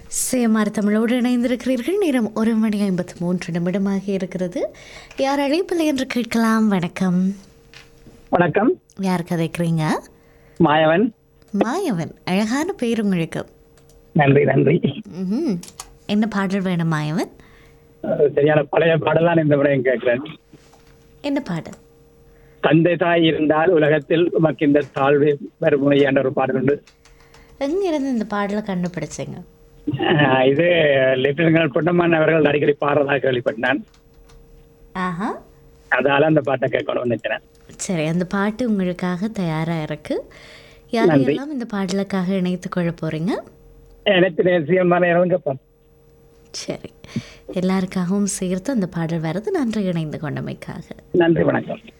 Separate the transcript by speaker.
Speaker 1: சேமார் தமிழோடு இணைந்திருக்கிறீர்கள் நேரம் ஒரு மணி ஐம்பத்தி மூன்று நிமிடமாக இருக்கிறது யார் அழைப்பில்லை என்று கேட்கலாம் வணக்கம்
Speaker 2: வணக்கம்
Speaker 1: யார் கதைக்கிறீங்க
Speaker 2: மாயவன்
Speaker 1: மாயவன் அழகான பேர் உங்களுக்கு
Speaker 2: நன்றி நன்றி
Speaker 1: ம்ஹும். என்ன பாடல் வேணும் மாயவன்
Speaker 2: அஹ் சரியான பழைய பாடலாம் இந்த முறையும் கேட்கிறேன்
Speaker 1: என்ன பாடல்
Speaker 2: தந்தை தாய் இருந்தால் உலகத்தில் உமக்கு இந்த தாழ்வு வறுமை என்ற ஒரு பாடல் உண்டு
Speaker 1: எங்கிருந்து இந்த பாடலை கண்டுபிடிச்சீங்க
Speaker 2: அஹ் இது லெப்டினல் பொன்னம்மன் அவர்கள் அடிக்கடி பாடுறதாக கேள்விப்பட்டேன்
Speaker 1: ஆஹா
Speaker 2: அதால அந்த பாட்டை கேட்கணும்னு நினைக்கிறேன்
Speaker 1: சரி அந்த பாட்டு உங்களுக்காக தயாராக இருக்கு யாரையெல்லாம் இந்த பாடலுக்காக இணைத்துக் கொள்ள போறீங்க
Speaker 2: எனக்கு தேசியமான இடம் கேட்பேன்
Speaker 1: சரி எல்லாருக்காகவும் சேர்த்து அந்த பாடல் வரது நன்றி இணைந்து கொண்டமைக்காக
Speaker 2: நன்றி வணக்கம்